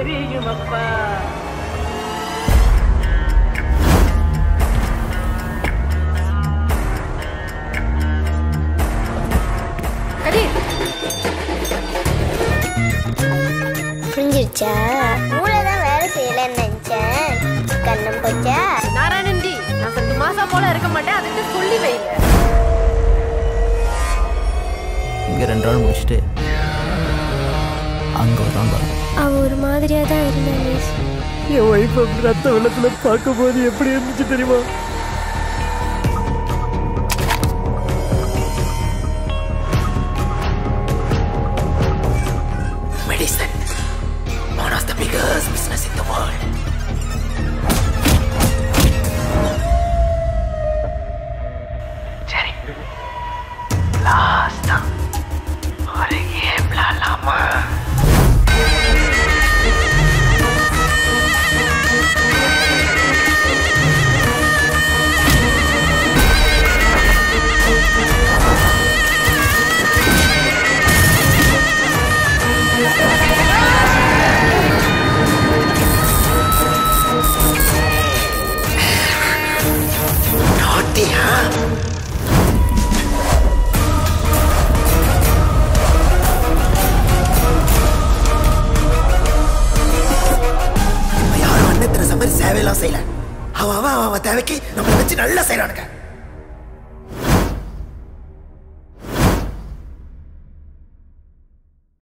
தெரியுமப்பா கதிர் புரிஞ்சிருச்சா மூளை தான் வேலை செய்யலன்னு நினைச்சேன் கண்ணம் போச்சா நாராயணன் ஜி நான் சத்து மாசம் போல இருக்க மாட்டேன் அதுக்கு சொல்லி வைங்க இங்கே ரெண்டு நாள் முடிச்சுட்டு அங்கே வருவாங்க அவ ஒரு மாதிரியா தான் இருந்தா மிஸ் என் ஒய்ஃப் அப்படி ரத்த வெள்ளத்துல பார்க்கும் போது எப்படி இருந்துச்சு தெரியுமா medicine one of the biggest business in the world சரி லாஸ்டா ஒரு கேம் விளாடலாமா naughty, huh? நம்ம யாரும் அன்னத்தின சமையல் சேவையெல்லாம் செய்யல அவன் அவன் அவன் தேவைக்கு நம்மளை வச்சு நல்லா செய்யறானுங்க